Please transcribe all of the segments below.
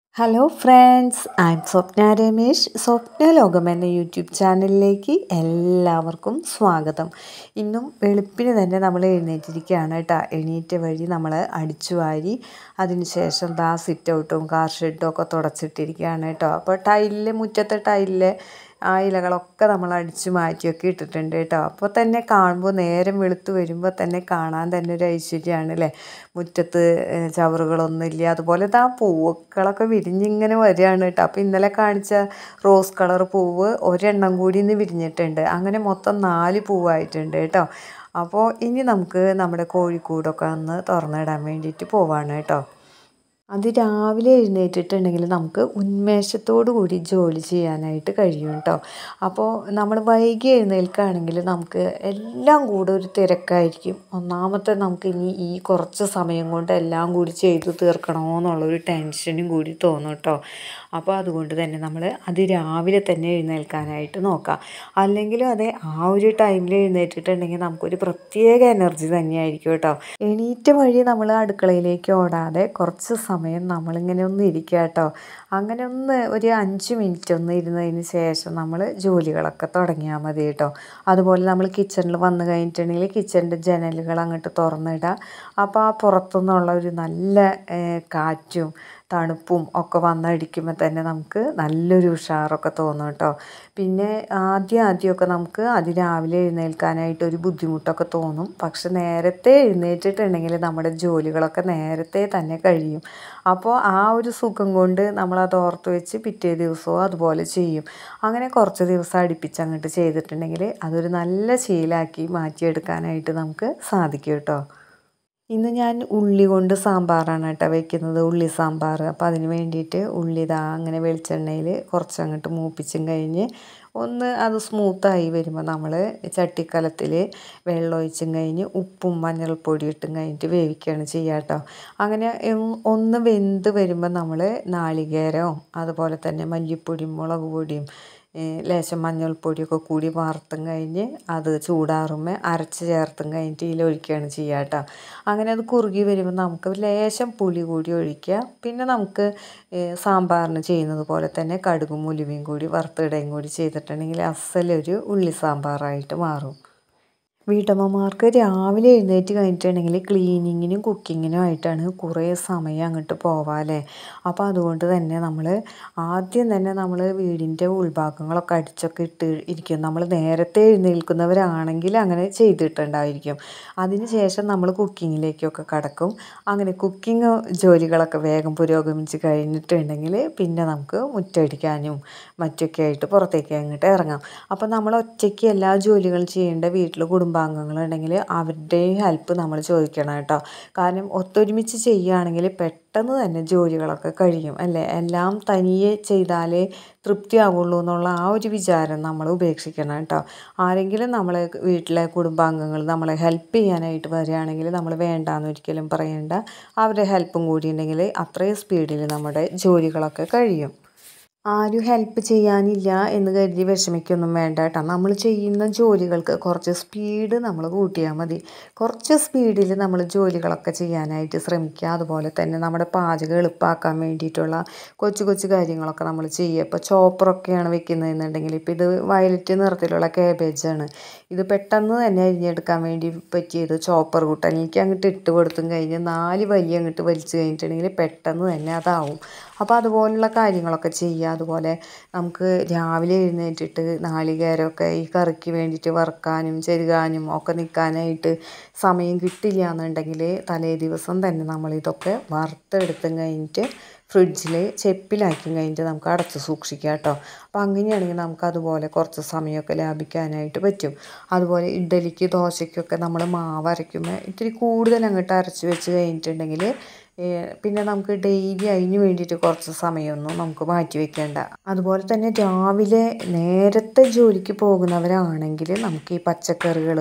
hello friends I am Swapna Ramesh Swapna ലോകം എന്ന YouTube ചാനലിലേക്ക് എല്ലാവർക്കും സ്വാഗതം ഇന്നും വെളുപ്പിന് തന്നെ നമ്മൾ എഴുന്നേറ്റിരിക്കുകയാണ് കേട്ടോ എണീറ്റ വഴി നമ്മൾ അടിച്ചു വാരി അതിനുശേഷം ദാ സിറ്റ് ഔട്ടും കാർ ഷെഡും ഒക്കെ തുടച്ചിട്ടിരിക്കുകയാണ് കേട്ടോ അപ്പോൾ ടൈലിൽ മുറ്റത്തെ ടൈലിലെ ആ ഇലകളൊക്കെ നമ്മൾ അടിച്ചു മാറ്റിയൊക്കെ ഇട്ടിട്ടുണ്ട് കേട്ടോ അപ്പോൾ തന്നെ കാണുമ്പോൾ നേരം വെളുത്ത് വരുമ്പോൾ തന്നെ കാണാൻ തന്നെ ഒരു ഐശ്വര്യമാണ് അല്ലേ മുറ്റത്ത് ചവറുകളൊന്നും ഇല്ല അതുപോലെ ആ പൂക്കളൊക്കെ വിരിഞ്ഞിങ്ങനെ വരികയാണ് കേട്ടോ അപ്പോൾ ഇന്നലെ കാണിച്ച റോസ് കളർ പൂവ് ഒരെണ്ണം കൂടി ഇന്ന് വിരിഞ്ഞിട്ടുണ്ട് അങ്ങനെ മൊത്തം നാല് പൂവായിട്ടുണ്ട് കേട്ടോ അപ്പോൾ ഇനി നമുക്ക് നമ്മുടെ കോഴിക്കൂടൊക്കെ ഒന്ന് തുറന്നിടാൻ വേണ്ടിയിട്ട് പോവാണ് കേട്ടോ അത് രാവിലെ എഴുന്നേറ്റിട്ടുണ്ടെങ്കിൽ നമുക്ക് ഉന്മേഷത്തോടു കൂടി ജോലി ചെയ്യാനായിട്ട് കഴിയും കേട്ടോ അപ്പോൾ നമ്മൾ വൈകി എഴുന്നേൽക്കുകയാണെങ്കിൽ നമുക്ക് എല്ലാം കൂടെ ഒരു തിരക്കായിരിക്കും ഒന്നാമത്തെ നമുക്ക് ഇനി ഈ കുറച്ച് സമയം കൊണ്ട് എല്ലാം കൂടി ചെയ്തു തീർക്കണമോ എന്നുള്ളൊരു ടെൻഷനും കൂടി തോന്നും കേട്ടോ അപ്പോൾ അതുകൊണ്ട് തന്നെ നമ്മൾ അത് രാവിലെ തന്നെ എഴുന്നേൽക്കാനായിട്ട് നോക്കാം അല്ലെങ്കിലും അതെ ആ ഒരു ടൈമിൽ എഴുന്നേറ്റിട്ടുണ്ടെങ്കിൽ നമുക്കൊരു പ്രത്യേക എനർജി തന്നെയായിരിക്കും കേട്ടോ എണീറ്റ വഴി നമ്മൾ അടുക്കളയിലേക്ക് ഓടാതെ കുറച്ച് സമയം നമ്മളിങ്ങനെ ഒന്ന് ഇരിക്കുക കേട്ടോ അങ്ങനെ ഒന്ന് ഒരു അഞ്ച് മിനിറ്റ് ഒന്ന് ഇരുന്നതിന് ശേഷം നമ്മൾ ജോലികളൊക്കെ തുടങ്ങിയാൽ മതി കേട്ടോ അതുപോലെ നമ്മൾ കിച്ചണിൽ വന്നു കഴിഞ്ഞിട്ടുണ്ടെങ്കിൽ കിച്ചണിൻ്റെ ജനലുകൾ അങ്ങോട്ട് തുറന്നിടുക അപ്പോൾ ആ പുറത്തുനിന്നുള്ള ഒരു നല്ല കാറ്റും തണുപ്പും ഒക്കെ വന്നടിക്കുമ്പോൾ തന്നെ നമുക്ക് നല്ലൊരു ഉഷാറൊക്കെ തോന്നും കേട്ടോ പിന്നെ ആദ്യം ആദ്യമൊക്കെ നമുക്ക് അതിരാവിലെ എഴുന്നേൽക്കാനായിട്ട് ഒരു ബുദ്ധിമുട്ടൊക്കെ തോന്നും പക്ഷെ നേരത്തെ എഴുന്നേറ്റിട്ടുണ്ടെങ്കിൽ നമ്മുടെ ജോലികളൊക്കെ നേരത്തെ തന്നെ കഴിയും അപ്പോൾ ആ ഒരു സുഖം കൊണ്ട് നമ്മളത് ഓർത്ത് വെച്ച് പിറ്റേ ദിവസവും അതുപോലെ ചെയ്യും അങ്ങനെ കുറച്ച് ദിവസം അടുപ്പിച്ച് അങ്ങോട്ട് ചെയ്തിട്ടുണ്ടെങ്കിൽ അതൊരു നല്ല ശീലമാക്കി മാറ്റിയെടുക്കാനായിട്ട് നമുക്ക് സാധിക്കും കേട്ടോ ഇന്ന് ഞാൻ ഉള്ളി കൊണ്ട് സാമ്പാറാണ് കേട്ടോ വെക്കുന്നത് ഉള്ളി സാമ്പാർ അപ്പോൾ അതിന് വേണ്ടിയിട്ട് ഉള്ളി ഇതാ അങ്ങനെ വെളിച്ചെണ്ണയിൽ കുറച്ച് അങ്ങോട്ട് മൂപ്പിച്ചും കഴിഞ്ഞ് ഒന്ന് അത് സ്മൂത്തായി വരുമ്പോൾ നമ്മൾ ചട്ടിക്കലത്തിൽ വെള്ളം ഒഴിച്ചും കഴിഞ്ഞ് ഉപ്പും മഞ്ഞൾപ്പൊടി ഇട്ടും കഴിഞ്ഞിട്ട് വേവിക്കുകയാണ് ചെയ്യുക കേട്ടോ അങ്ങനെ ഒന്ന് വെന്ത് വരുമ്പോൾ നമ്മൾ നാളികേരവും അതുപോലെ തന്നെ മല്ലിപ്പൊടിയും മുളക് പൊടിയും ലേശം മഞ്ഞൾപ്പൊടിയൊക്കെ കൂടി വറുത്തും കഴിഞ്ഞ് അത് ചൂടാറുമ്പോൾ അരച്ച് ചേർത്തും കഴിഞ്ഞിട്ട് ഇതിൽ ഒഴിക്കുകയാണ് ചെയ്യുക കേട്ടോ അങ്ങനെ അത് കുറുകി വരുമ്പോൾ നമുക്ക് ലേശം പുളി കൂടി ഒഴിക്കുക പിന്നെ നമുക്ക് സാമ്പാറിന് ചെയ്യുന്നത് പോലെ തന്നെ കടുകും ഉലുവയും കൂടി വറുത്തിടുകയും കൂടി ചെയ്തിട്ടുണ്ടെങ്കിൽ അസലൊരു ഉള്ളി സാമ്പാറായിട്ട് മാറും വീട്ടമ്മമാർക്ക് രാവിലെ എഴുന്നേറ്റ് കഴിഞ്ഞിട്ടുണ്ടെങ്കിൽ ക്ലീനിങ്ങിനും കുക്കിങ്ങിനും ആയിട്ടാണ് കുറേ സമയം അങ്ങോട്ട് പോവാല്ലേ അപ്പോൾ അതുകൊണ്ട് തന്നെ നമ്മൾ ആദ്യം തന്നെ നമ്മൾ വീടിൻ്റെ ഉൾഭാഗങ്ങളൊക്കെ അടിച്ചൊക്കെ ഇട്ട് ഇരിക്കും നമ്മൾ നേരത്തെ എഴുന്നേൽക്കുന്നവരാണെങ്കിൽ അങ്ങനെ ചെയ്തിട്ടുണ്ടായിരിക്കും അതിന് ശേഷം നമ്മൾ കുക്കിങ്ങിലേക്കൊക്കെ കടക്കും അങ്ങനെ കുക്കിംഗ് ജോലികളൊക്കെ വേഗം പുരോഗമിച്ച് കഴിഞ്ഞിട്ടുണ്ടെങ്കിൽ പിന്നെ നമുക്ക് മുറ്റടിക്കാനും മറ്റൊക്കെ ആയിട്ട് പുറത്തേക്ക് അങ്ങോട്ട് ഇറങ്ങാം അപ്പോൾ നമ്മൾ ഒറ്റയ്ക്ക് എല്ലാ ജോലികളും ചെയ്യേണ്ട വീട്ടിൽ കുടുംബാംഗങ്ങളുണ്ടെങ്കിൽ അവരുടെയും ഹെൽപ്പ് നമ്മൾ ചോദിക്കണം കേട്ടോ കാരണം ഒത്തൊരുമിച്ച് ചെയ്യുകയാണെങ്കിൽ പെട്ടെന്ന് തന്നെ ജോലികളൊക്കെ കഴിയും അല്ലേ എല്ലാം തനിയെ ചെയ്താലേ തൃപ്തിയാവുള്ളൂ എന്നുള്ള ആ ഒരു വിചാരം നമ്മൾ ഉപേക്ഷിക്കണം കേട്ടോ ആരെങ്കിലും നമ്മളെ വീട്ടിലെ കുടുംബാംഗങ്ങൾ നമ്മളെ ഹെൽപ്പ് ചെയ്യാനായിട്ട് വരികയാണെങ്കിൽ നമ്മൾ വേണ്ടാന്ന് ഒരിക്കലും പറയേണ്ട അവരുടെ ഹെൽപ്പും കൂടി ഉണ്ടെങ്കിൽ അത്രയും സ്പീഡിൽ നമ്മുടെ ജോലികളൊക്കെ കഴിയും ആരും ഹെൽപ്പ് ചെയ്യാനില്ല എന്ന് കരുതി വിഷമിക്കൊന്നും വേണ്ട കേട്ടോ നമ്മൾ ചെയ്യുന്ന ജോലികൾക്ക് കുറച്ച് സ്പീഡ് നമ്മൾ കൂട്ടിയാൽ മതി കുറച്ച് സ്പീഡിൽ നമ്മൾ ജോലികളൊക്കെ ചെയ്യാനായിട്ട് ശ്രമിക്കുക അതുപോലെ തന്നെ നമ്മുടെ പാചകം എളുപ്പമാക്കാൻ വേണ്ടിയിട്ടുള്ള കൊച്ചു കൊച്ചു കാര്യങ്ങളൊക്കെ നമ്മൾ ചെയ്യുക ഇപ്പോൾ ചോപ്പറൊക്കെയാണ് വെക്കുന്നതെന്നുണ്ടെങ്കിൽ ഇപ്പോൾ ഇത് വയലറ്റ് നിറത്തിലുള്ള കാബേജാണ് ഇത് പെട്ടെന്ന് തന്നെ അരിഞ്ഞെടുക്കാൻ വേണ്ടി പറ്റിയത് ചോപ്പർ കൂട്ടാൻ എനിക്ക് അങ്ങോട്ട് ഇട്ട് കൊടുത്തും കഴിഞ്ഞ് നാല് വലിയ അങ്ങോട്ട് വലിച്ചു കഴിഞ്ഞിട്ടുണ്ടെങ്കിൽ പെട്ടെന്ന് തന്നെ അതാവും അപ്പോൾ അതുപോലുള്ള കാര്യങ്ങളൊക്കെ ചെയ്യുക അതുപോലെ നമുക്ക് രാവിലെ എഴുന്നേറ്റിട്ട് നാളികേരമൊക്കെ ഈ കറിക്ക് വേണ്ടിയിട്ട് വറുക്കാനും ചെരുകാനും ഒക്കെ നിൽക്കാനായിട്ട് സമയം കിട്ടില്ല എന്നുണ്ടെങ്കിൽ തലേ ദിവസം തന്നെ നമ്മളിതൊക്കെ വറുത്തെടുത്തും കഴിഞ്ഞിട്ട് ഫ്രിഡ്ജിൽ ചെപ്പിലാക്കി കഴിഞ്ഞിട്ട് നമുക്ക് അടച്ച് സൂക്ഷിക്കാം കേട്ടോ അപ്പോൾ അങ്ങനെയാണെങ്കിൽ നമുക്ക് അതുപോലെ കുറച്ച് സമയമൊക്കെ ലാഭിക്കാനായിട്ട് പറ്റും അതുപോലെ ഇഡ്ഡലിക്ക് ദോശയ്ക്കൊക്കെ നമ്മൾ മാവ് അരയ്ക്കുമ്പോൾ ഇത്തിരി കൂടുതൽ അങ്ങോട്ട് അരച്ച് വെച്ച് കഴിഞ്ഞിട്ടുണ്ടെങ്കിൽ പിന്നെ നമുക്ക് ഡെയിലി അതിന് വേണ്ടിയിട്ട് കുറച്ച് സമയമൊന്നും നമുക്ക് മാറ്റി വെക്കേണ്ട അതുപോലെ തന്നെ രാവിലെ നേരത്തെ ജോലിക്ക് പോകുന്നവരാണെങ്കിൽ നമുക്ക് ഈ പച്ചക്കറികൾ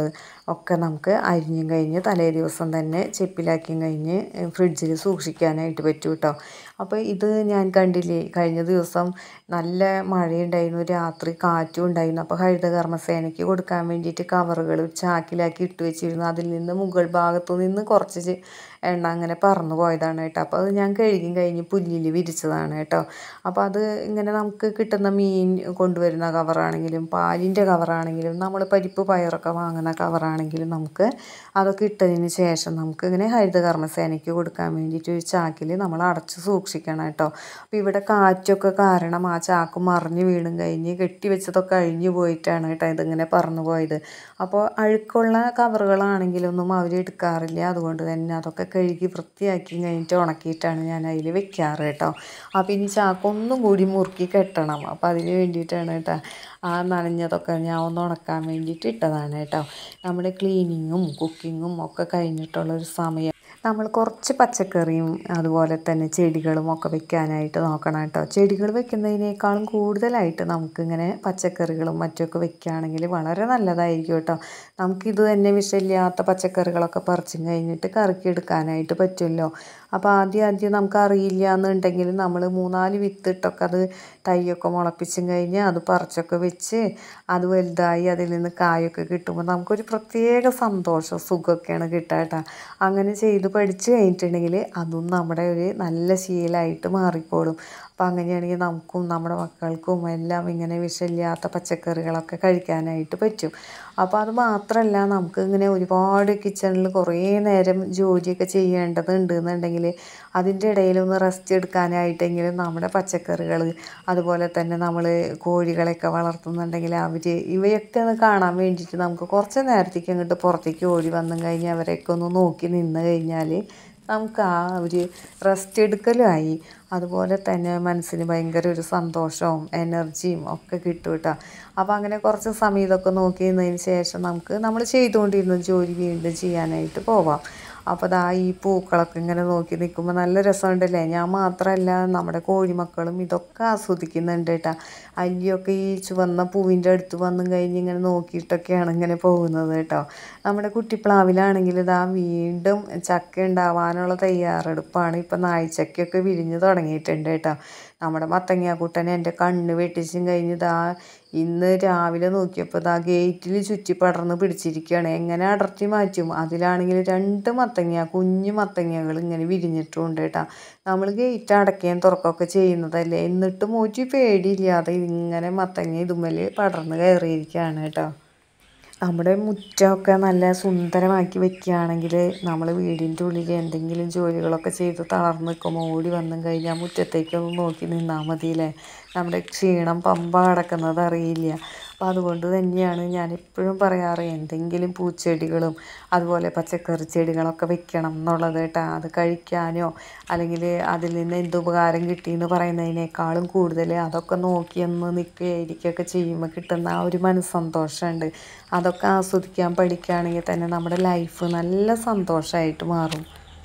ഒക്കെ നമുക്ക് അരിഞ്ഞും കഴിഞ്ഞ് തലേ ദിവസം തന്നെ ചെപ്പിലാക്കിയും കഴിഞ്ഞ് ഫ്രിഡ്ജിൽ സൂക്ഷിക്കാനായിട്ട് പറ്റും കേട്ടോ അപ്പോൾ ഇത് ഞാൻ കണ്ടില്ലേ കഴിഞ്ഞ ദിവസം നല്ല മഴയുണ്ടായിരുന്നു രാത്രി കാറ്റും ഉണ്ടായിരുന്നു അപ്പോൾ ഹരിതകർമ്മസേനയ്ക്ക് കൊടുക്കാൻ വേണ്ടിയിട്ട് കവറുകൾ ചാക്കിലാക്കി ഇട്ട് വെച്ചിരുന്നു അതിൽ നിന്ന് മുകൾ ഭാഗത്തു നിന്ന് കുറച്ച് ചെ- എണ്ണ അങ്ങനെ പറന്നു പോയതാണ് കേട്ടോ അപ്പോൾ അത് ഞാൻ കഴുകി കഴിഞ്ഞ് പുല്ലിൽ വിരിച്ചതാണ് കേട്ടോ അപ്പോൾ അത് ഇങ്ങനെ നമുക്ക് കിട്ടുന്ന മീൻ കൊണ്ടുവരുന്ന കവറാണെങ്കിലും പാലിൻ്റെ കവറാണെങ്കിലും നമ്മൾ പരിപ്പ് പയറൊക്കെ വാങ്ങുന്ന കവറാണെങ്കിലും നമുക്ക് അതൊക്കെ ഇട്ടതിന് ശേഷം നമുക്ക് ഇങ്ങനെ ഹരിതകർമ്മസേനയ്ക്ക് കൊടുക്കാൻ വേണ്ടിയിട്ട് ഒരു ചാക്കിൽ നമ്മൾ അടച്ച് സൂക്ഷിക്കണം കേട്ടോ അപ്പോൾ ഇവിടെ കാറ്റൊക്കെ കാരണം ആ ചാക്ക് മറിഞ്ഞ് വീണും കഴിഞ്ഞ് കെട്ടിവെച്ചതൊക്കെ അഴിഞ്ഞു പോയിട്ടാണ് കേട്ടോ ഇതിങ്ങനെ പറന്നു പോയത് അപ്പോൾ അഴുക്കുള്ള കവറുകളാണെങ്കിലൊന്നും അവർ എടുക്കാറില്ല അതുകൊണ്ട് തന്നെ അതൊക്കെ കഴുകി വൃത്തിയാക്കി കഴിഞ്ഞിട്ട് ഉണക്കിയിട്ടാണ് ഞാൻ അതിൽ വെക്കാറ് കേട്ടോ അപ്പോൾ ഇനി ചാക്ക് ഒന്നും കൂടി മുറുക്കി കെട്ടണം അപ്പോൾ അതിന് വേണ്ടിയിട്ടാണ് കേട്ടോ ആ നനഞ്ഞതൊക്കെ ഞാൻ ഒന്ന് ഉണക്കാൻ വേണ്ടിയിട്ട് ഇട്ടതാണ് കേട്ടോ നമ്മുടെ ക്ലീനിങ്ങും കുക്കിങ്ങും ഒക്കെ കഴിഞ്ഞിട്ടുള്ളൊരു സമയം നമ്മൾ കുറച്ച് പച്ചക്കറിയും അതുപോലെ തന്നെ ചെടികളും ഒക്കെ വെക്കാനായിട്ട് നോക്കണം കേട്ടോ ചെടികൾ വെക്കുന്നതിനേക്കാളും കൂടുതലായിട്ട് നമുക്കിങ്ങനെ പച്ചക്കറികളും മറ്റുമൊക്കെ വെക്കുകയാണെങ്കിൽ വളരെ നല്ലതായിരിക്കും കേട്ടോ നമുക്കിത് തന്നെ വിഷമില്ലാത്ത പച്ചക്കറികളൊക്കെ പറിച്ചും കഴിഞ്ഞിട്ട് കറിക്ക് എടുക്കാനായിട്ട് പറ്റുമല്ലോ അപ്പോൾ ആദ്യം ആദ്യം നമുക്ക് അറിയില്ല എന്നുണ്ടെങ്കിൽ നമ്മൾ മൂന്നാല് വിത്തിട്ടൊക്കെ അത് തൈയൊക്കെ മുളപ്പിച്ചും കഴിഞ്ഞ് അത് പറിച്ചൊക്കെ വെച്ച് അത് വലുതായി അതിൽ നിന്ന് കായൊക്കെ കിട്ടുമ്പോൾ നമുക്കൊരു പ്രത്യേക സന്തോഷം സുഖമൊക്കെയാണ് കിട്ടുക കേട്ടോ അങ്ങനെ ചെയ്ത് പഠിച്ച് കഴിഞ്ഞിട്ടുണ്ടെങ്കിൽ അതും നമ്മുടെ ഒരു നല്ല ശീലമായിട്ട് മാറിക്കോളും അപ്പോൾ അങ്ങനെയാണെങ്കിൽ നമുക്കും നമ്മുടെ മക്കൾക്കും എല്ലാം ഇങ്ങനെ വിഷമില്ലാത്ത പച്ചക്കറികളൊക്കെ കഴിക്കാനായിട്ട് പറ്റും അപ്പോൾ അത് മാത്രമല്ല നമുക്ക് ഇങ്ങനെ ഒരുപാട് കിച്ചണിൽ കുറേ നേരം ജോലിയൊക്കെ ചെയ്യേണ്ടതുണ്ട് എന്നുണ്ടെങ്കിൽ അതിൻ്റെ ഇടയിലൊന്ന് റെസ്റ്റ് എടുക്കാനായിട്ടെങ്കിലും നമ്മുടെ പച്ചക്കറികൾ അതുപോലെ തന്നെ നമ്മൾ കോഴികളെയൊക്കെ വളർത്തുന്നുണ്ടെങ്കിൽ അവർ ഇവയൊക്കെ ഒന്ന് കാണാൻ വേണ്ടിയിട്ട് നമുക്ക് കുറച്ച് നേരത്തേക്ക് അങ്ങോട്ട് പുറത്തേക്ക് ഓടി വന്നു കഴിഞ്ഞാൽ അവരെയൊക്കെ ഒന്ന് നോക്കി നിന്ന് കഴിഞ്ഞാൽ നമുക്ക് ആ ഒരു റെസ്റ്റ് എടുക്കലുമായി അതുപോലെ തന്നെ മനസ്സിന് ഭയങ്കര ഒരു സന്തോഷവും എനർജിയും ഒക്കെ കിട്ടും കേട്ടോ അപ്പോൾ അങ്ങനെ കുറച്ച് സമയം ഇതൊക്കെ നോക്കി നിന്നതിന് ശേഷം നമുക്ക് നമ്മൾ ചെയ്തുകൊണ്ടിരുന്ന ജോലി വീണ്ടും ചെയ്യാനായിട്ട് പോവാം അപ്പോൾ ദാ ഈ പൂക്കളൊക്കെ ഇങ്ങനെ നോക്കി നിൽക്കുമ്പോൾ നല്ല രസമുണ്ടല്ലേ ഞാൻ മാത്രമല്ല നമ്മുടെ കോഴിമക്കളും ഇതൊക്കെ ആസ്വദിക്കുന്നുണ്ട് കേട്ടോ അല്ലിയൊക്കെ ഈ ചുവന്ന പൂവിൻ്റെ അടുത്ത് വന്നും കഴിഞ്ഞ് ഇങ്ങനെ നോക്കിയിട്ടൊക്കെയാണ് ഇങ്ങനെ പോകുന്നത് കേട്ടോ നമ്മുടെ കുട്ടിപ്ലാവിലാണെങ്കിൽ ഇതാ വീണ്ടും ചക്ക ഉണ്ടാവാനുള്ള തയ്യാറെടുപ്പാണ് ഇപ്പം നായ്ച്ചക്കയൊക്കെ വിരിഞ്ഞ് തുടങ്ങിയിട്ടുണ്ട് കേട്ടോ നമ്മുടെ മത്തങ്ങാക്കുട്ടനെ എൻ്റെ കണ്ണ് വെട്ടിച്ചും കഴിഞ്ഞ് ഇതാ ഇന്ന് രാവിലെ നോക്കിയപ്പോൾ ഇതാ ഗേറ്റിൽ ചുറ്റി പടർന്ന് പിടിച്ചിരിക്കുകയാണ് എങ്ങനെ അടർത്തി മാറ്റും അതിലാണെങ്കിൽ രണ്ട് മത്തങ്ങ കുഞ്ഞു മത്തങ്ങകൾ ഇങ്ങനെ വിരിഞ്ഞിട്ടുമുണ്ട് കേട്ടോ നമ്മൾ ഗേറ്റ് അടയ്ക്കുകയും തുറക്കുകയൊക്കെ ചെയ്യുന്നതല്ലേ എന്നിട്ടും ഒരു പേടിയില്ലാതെ ഇങ്ങനെ മത്തങ്ങ ഇതുമ്മൽ പടർന്ന് കയറിയിരിക്കുകയാണ് കേട്ടോ നമ്മുടെ മുറ്റമൊക്കെ നല്ല സുന്ദരമാക്കി വെക്കുകയാണെങ്കിൽ നമ്മൾ വീടിൻ്റെ ഉള്ളിൽ എന്തെങ്കിലും ജോലികളൊക്കെ ചെയ്ത് തളർന്ന് നിൽക്കുമ്പോൾ ഓടി വന്നും കഴിഞ്ഞാൽ മുറ്റത്തേക്കൊന്ന് നോക്കി നിന്നാൽ മതിയല്ലേ നമ്മുടെ ക്ഷീണം പമ്പ കിടക്കുന്നത് അറിയില്ല അപ്പോൾ അതുകൊണ്ട് തന്നെയാണ് ഞാൻ എപ്പോഴും പറയാറ് എന്തെങ്കിലും പൂച്ചെടികളും അതുപോലെ പച്ചക്കറി ചെടികളൊക്കെ വെക്കണം എന്നുള്ളത് കേട്ടോ അത് കഴിക്കാനോ അല്ലെങ്കിൽ അതിൽ നിന്ന് എന്ത് ഉപകാരം കിട്ടിയെന്ന് പറയുന്നതിനേക്കാളും കൂടുതൽ അതൊക്കെ നോക്കിയൊന്ന് നിൽക്കുകയായിരിക്കുകയൊക്കെ ചെയ്യുമ്പോൾ കിട്ടുന്ന ആ ഒരു മനസ്സന്തോഷമുണ്ട് അതൊക്കെ ആസ്വദിക്കാൻ പഠിക്കുകയാണെങ്കിൽ തന്നെ നമ്മുടെ ലൈഫ് നല്ല സന്തോഷമായിട്ട് മാറും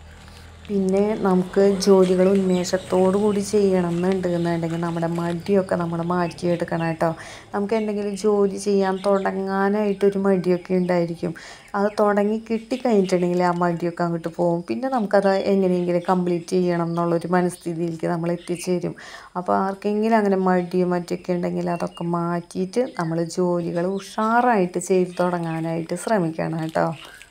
പിന്നെ നമുക്ക് ജോലികൾ ഉന്മേഷത്തോടു കൂടി ചെയ്യണം എന്നുണ്ട് എന്നുണ്ടെങ്കിൽ നമ്മുടെ മടിയൊക്കെ നമ്മൾ മാറ്റിയെടുക്കണം കേട്ടോ നമുക്ക് എന്തെങ്കിലും ജോലി ചെയ്യാൻ തുടങ്ങാനായിട്ടൊരു മടിയൊക്കെ ഉണ്ടായിരിക്കും അത് തുടങ്ങി കിട്ടിക്കഴിഞ്ഞിട്ടുണ്ടെങ്കിൽ ആ മടിയൊക്കെ അങ്ങോട്ട് പോകും പിന്നെ നമുക്കത് എങ്ങനെയെങ്കിലും കംപ്ലീറ്റ് ചെയ്യണം എന്നുള്ളൊരു മനസ്ഥിതിയിലേക്ക് നമ്മൾ എത്തിച്ചേരും അപ്പോൾ ആർക്കെങ്കിലും അങ്ങനെ മടിയോ മറ്റൊക്കെ ഉണ്ടെങ്കിൽ അതൊക്കെ മാറ്റിയിട്ട് നമ്മൾ ജോലികൾ ഉഷാറായിട്ട് ചെയ്ത് തുടങ്ങാനായിട്ട് ശ്രമിക്കണം കേട്ടോ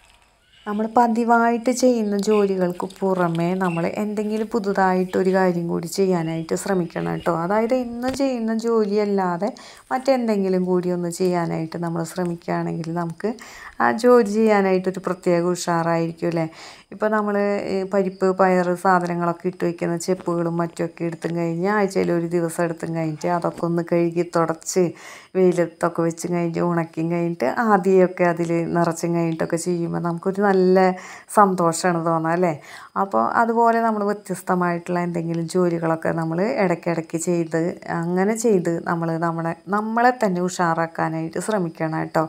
നമ്മൾ പതിവായിട്ട് ചെയ്യുന്ന ജോലികൾക്ക് പുറമെ നമ്മൾ എന്തെങ്കിലും പുതുതായിട്ട് ഒരു കാര്യം കൂടി ചെയ്യാനായിട്ട് ശ്രമിക്കണം കേട്ടോ അതായത് ഇന്ന് ചെയ്യുന്ന ജോലിയല്ലാതെ മറ്റെന്തെങ്കിലും കൂടി ഒന്ന് ചെയ്യാനായിട്ട് നമ്മൾ ശ്രമിക്കുകയാണെങ്കിൽ നമുക്ക് ആ ജോലി ചെയ്യാനായിട്ടൊരു പ്രത്യേക ഉഷാറായിരിക്കും അല്ലേ ഇപ്പോൾ നമ്മൾ പരിപ്പ് പയർ സാധനങ്ങളൊക്കെ ഇട്ട് വയ്ക്കുന്ന ചെപ്പുകളും മറ്റുമൊക്കെ എടുത്തും കഴിഞ്ഞ് ആഴ്ചയിൽ ഒരു ദിവസം എടുത്തും കഴിഞ്ഞിട്ട് അതൊക്കെ ഒന്ന് കഴുകി തുടച്ച് വെയിലത്തൊക്കെ വെച്ച് കഴിഞ്ഞ് ഉണക്കിയും കഴിഞ്ഞിട്ട് ആദ്യമൊക്കെ അതിൽ നിറച്ചും കഴിഞ്ഞിട്ടൊക്കെ ചെയ്യുമ്പോൾ നമുക്കൊരു നല്ല സന്തോഷമാണ് തോന്നുക അല്ലേ അപ്പോൾ അതുപോലെ നമ്മൾ വ്യത്യസ്തമായിട്ടുള്ള എന്തെങ്കിലും ജോലികളൊക്കെ നമ്മൾ ഇടയ്ക്കിടയ്ക്ക് ചെയ്ത് അങ്ങനെ ചെയ്ത് നമ്മൾ നമ്മുടെ നമ്മളെ തന്നെ ഉഷാറാക്കാനായിട്ട് ശ്രമിക്കണം കേട്ടോ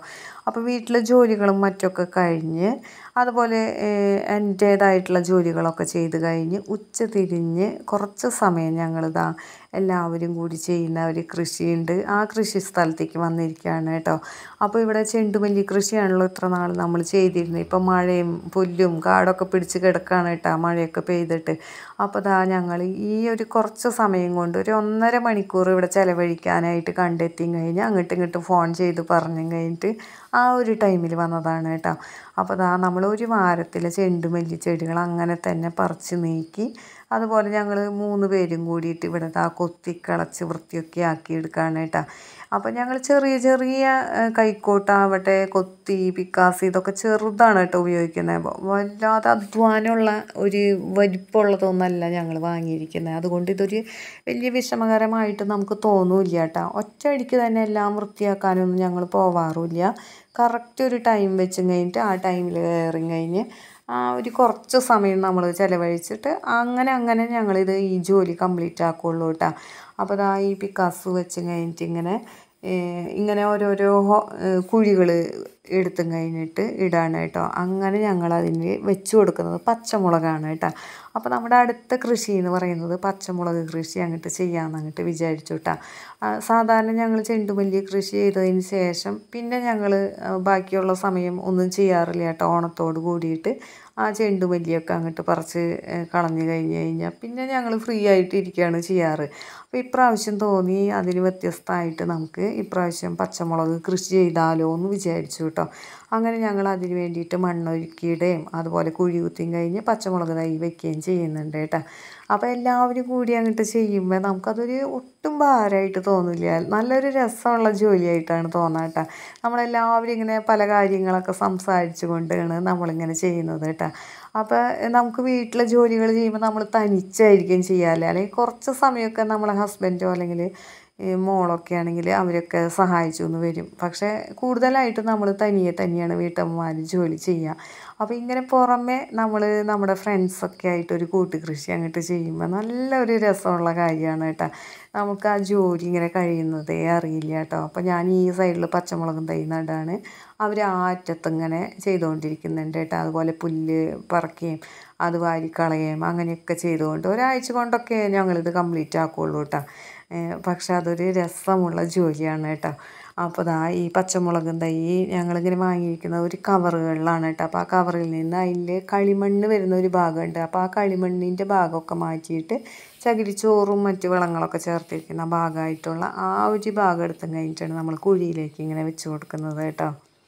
അപ്പോൾ വീട്ടിലെ ജോലികളും മറ്റൊക്കെ കഴിഞ്ഞ് അതുപോലെ എൻ്റേതായിട്ടുള്ള ജോലികളൊക്കെ ചെയ്ത് കഴിഞ്ഞ് ഉച്ച തിരിഞ്ഞ് കുറച്ച് സമയം ഞങ്ങളിതാ എല്ലാവരും കൂടി ചെയ്യുന്ന ഒരു കൃഷിയുണ്ട് ആ കൃഷി സ്ഥലത്തേക്ക് വന്നിരിക്കുകയാണ് കേട്ടോ അപ്പോൾ ഇവിടെ ചെണ്ടുമല്ലി കൃഷിയാണല്ലോ ഇത്ര നാൾ നമ്മൾ ചെയ്തിരുന്നത് ഇപ്പം മഴയും പുല്ലും കാടൊക്കെ പിടിച്ച് കിടക്കുകയാണ് കേട്ടോ മഴയൊക്കെ പെയ്തിട്ട് അപ്പോൾ ദാ ഞങ്ങൾ ഈ ഒരു കുറച്ച് സമയം കൊണ്ട് ഒരു ഒന്നര മണിക്കൂർ ഇവിടെ ചിലവഴിക്കാനായിട്ട് കണ്ടെത്തി കഴിഞ്ഞ് അങ്ങോട്ടും ഇങ്ങോട്ടും ഫോൺ ചെയ്ത് പറഞ്ഞു കഴിഞ്ഞിട്ട് ആ ഒരു ടൈമിൽ വന്നതാണ് കേട്ടോ അപ്പോൾ ദാ നമ്മൾ ഒരു വാരത്തിലെ ചെണ്ടുമല്ലി ചെടികൾ അങ്ങനെ തന്നെ പറിച്ച് നീക്കി അതുപോലെ ഞങ്ങൾ മൂന്ന് പേരും കൂടിയിട്ട് ഇവിടെ ദാ കൊത്തിക്കളച്ച് വൃത്തിയൊക്കെ ആക്കി എടുക്കുകയാണ് കേട്ടോ അപ്പോൾ ഞങ്ങൾ ചെറിയ ചെറിയ കൈക്കോട്ടാവട്ടെ കൊത്തി പിക്കാസി ഇതൊക്കെ ചെറുതാണ് കേട്ടോ ഉപയോഗിക്കുന്നത് വല്ലാതെ അധ്വാനമുള്ള ഒരു വലിപ്പമുള്ളതൊന്നല്ല ഞങ്ങൾ വാങ്ങിയിരിക്കുന്നത് അതുകൊണ്ട് ഇതൊരു വലിയ വിഷമകരമായിട്ട് നമുക്ക് തോന്നില്ല കേട്ടോ ഒറ്റയടിക്ക് തന്നെ എല്ലാം വൃത്തിയാക്കാനൊന്നും ഞങ്ങൾ പോവാറില്ല കറക്റ്റ് ഒരു ടൈം വെച്ച് കഴിഞ്ഞിട്ട് ആ ടൈമിൽ കയറി കഴിഞ്ഞ് ആ ഒരു കുറച്ച് സമയം നമ്മൾ ചിലവഴിച്ചിട്ട് അങ്ങനെ അങ്ങനെ ഞങ്ങളിത് ഈ ജോലി കംപ്ലീറ്റ് ആക്കുള്ളൂ കേട്ടോ അപ്പോൾ ദാ ഈ പിക്കാസ് വെച്ച് കഴിഞ്ഞിട്ട് ഇങ്ങനെ ഇങ്ങനെ ഓരോരോ കുഴികൾ എടുത്തും കഴിഞ്ഞിട്ട് ഇടാണ് കേട്ടോ അങ്ങനെ ഞങ്ങൾ അതിന് വെച്ച് കൊടുക്കുന്നത് പച്ചമുളകാണ് കേട്ടോ അപ്പോൾ നമ്മുടെ അടുത്ത കൃഷി എന്ന് പറയുന്നത് പച്ചമുളക് കൃഷി അങ്ങോട്ട് ചെയ്യാമെന്ന് അങ്ങോട്ട് വിചാരിച്ചു കേട്ടോ സാധാരണ ഞങ്ങൾ ചെണ്ടുമല്ലി കൃഷി ചെയ്തതിന് ശേഷം പിന്നെ ഞങ്ങൾ ബാക്കിയുള്ള സമയം ഒന്നും ചെയ്യാറില്ല കേട്ടോ ഓണത്തോട് കൂടിയിട്ട് ആ ചെണ്ടുമല്ലിയൊക്കെ അങ്ങോട്ട് പറിച്ച് കളഞ്ഞു കഴിഞ്ഞ് കഴിഞ്ഞാൽ പിന്നെ ഞങ്ങൾ ഫ്രീ ആയിട്ട് ഇരിക്കുകയാണ് ചെയ്യാറ് അപ്പോൾ ഇപ്രാവശ്യം തോന്നി അതിന് വ്യത്യസ്തമായിട്ട് നമുക്ക് ഇപ്രാവശ്യം പച്ചമുളക് കൃഷി ചെയ്താലോ എന്ന് വിചാരിച്ചു കേട്ടോ അങ്ങനെ ഞങ്ങൾ അതിന് വേണ്ടിയിട്ട് മണ്ണൊരുക്കിയിടുകയും അതുപോലെ കുഴി കുത്തിയും കഴിഞ്ഞ് പച്ചമുളക് തൈ വയ്ക്കുകയും ചെയ്യുന്നുണ്ട് കേട്ടോ അപ്പോൾ എല്ലാവരും കൂടി അങ്ങോട്ട് ചെയ്യുമ്പോൾ നമുക്കതൊരു ഒട്ടും ഭാരമായിട്ട് തോന്നില്ല നല്ലൊരു രസമുള്ള ജോലിയായിട്ടാണ് തോന്നുക കേട്ടോ നമ്മളെല്ലാവരും ഇങ്ങനെ പല കാര്യങ്ങളൊക്കെ സംസാരിച്ചു കൊണ്ടാണ് നമ്മളിങ്ങനെ ചെയ്യുന്നത് കേട്ടോ അപ്പോൾ നമുക്ക് വീട്ടിലെ ജോലികൾ ചെയ്യുമ്പോൾ നമ്മൾ തനിച്ചായിരിക്കും ചെയ്യാല്ലേ അല്ലെങ്കിൽ കുറച്ച് സമയമൊക്കെ നമ്മളെ ഹസ്ബൻഡോ അല്ലെങ്കിൽ മോളൊക്കെ ആണെങ്കിൽ അവരൊക്കെ സഹായിച്ചു എന്ന് വരും പക്ഷേ കൂടുതലായിട്ടും നമ്മൾ തനിയെ തന്നെയാണ് വീട്ടമ്മമാർ ജോലി ചെയ്യുക അപ്പോൾ ഇങ്ങനെ പുറമെ നമ്മൾ നമ്മുടെ ഫ്രണ്ട്സൊക്കെ ആയിട്ട് ഒരു കൂട്ടുകൃഷി അങ്ങോട്ട് ചെയ്യുമ്പോൾ നല്ലൊരു രസമുള്ള കാര്യമാണ് കേട്ടോ നമുക്ക് ആ ജോലി ഇങ്ങനെ കഴിയുന്നതേ അറിയില്ല കേട്ടോ അപ്പോൾ ഞാൻ ഈ സൈഡിൽ പച്ചമുളകും തൈ നടാണ് അവർ ആ അറ്റത്ത് ഇങ്ങനെ ചെയ്തുകൊണ്ടിരിക്കുന്നുണ്ട് കേട്ടോ അതുപോലെ പുല്ല് പറിക്കുകയും അത് വാരിക്കളയുകയും അങ്ങനെയൊക്കെ ചെയ്തുകൊണ്ട് ഒരാഴ്ച കൊണ്ടൊക്കെ ഞങ്ങളിത് കംപ്ലീറ്റ് ആക്കുകയുള്ളൂ കേട്ടോ പക്ഷെ അതൊരു രസമുള്ള ജോലിയാണ് കേട്ടോ അപ്പോൾ ദാ ഈ പച്ചമുളകും തൈ ഞങ്ങളിങ്ങനെ വാങ്ങിയിരിക്കുന്ന ഒരു കവറുകളിലാണ് കേട്ടോ അപ്പോൾ ആ കവറിൽ നിന്ന് അതിൽ കളിമണ്ണ് വരുന്ന ഒരു ഭാഗമുണ്ട് അപ്പോൾ ആ കളിമണ്ണിൻ്റെ ഭാഗമൊക്കെ മാറ്റിയിട്ട് ചകിരിച്ചോറും മറ്റു വളങ്ങളൊക്കെ ചേർത്തിരിക്കുന്ന ഭാഗമായിട്ടുള്ള ആ ഒരു ഭാഗം എടുത്തും കഴിഞ്ഞിട്ടാണ് നമ്മൾ കുഴിയിലേക്ക് ഇങ്ങനെ വെച്ച് കൊടുക്കുന്നത് കേട്ടോ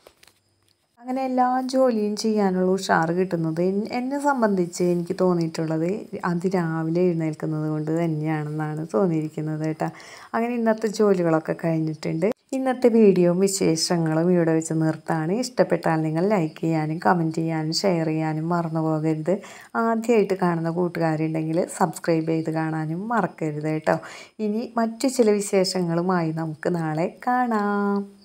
അങ്ങനെ എല്ലാ ജോലിയും ചെയ്യാനുള്ള ഉഷാറ് കിട്ടുന്നത് എന്നെ സംബന്ധിച്ച് എനിക്ക് തോന്നിയിട്ടുള്ളത് അതിരാവിലെ എഴുന്നേൽക്കുന്നത് കൊണ്ട് തന്നെയാണെന്നാണ് തോന്നിയിരിക്കുന്നത് കേട്ടോ അങ്ങനെ ഇന്നത്തെ ജോലികളൊക്കെ കഴിഞ്ഞിട്ടുണ്ട് ഇന്നത്തെ വീഡിയോയും വിശേഷങ്ങളും ഇവിടെ വെച്ച് നിർത്താണ് ഇഷ്ടപ്പെട്ടാൽ നിങ്ങൾ ലൈക്ക് ചെയ്യാനും കമൻറ്റ് ചെയ്യാനും ഷെയർ ചെയ്യാനും മറന്നു പോകരുത് ആദ്യമായിട്ട് കാണുന്ന കൂട്ടുകാരുണ്ടെങ്കിൽ സബ്സ്ക്രൈബ് ചെയ്ത് കാണാനും മറക്കരുത് കേട്ടോ ഇനി മറ്റു ചില വിശേഷങ്ങളുമായി നമുക്ക് നാളെ കാണാം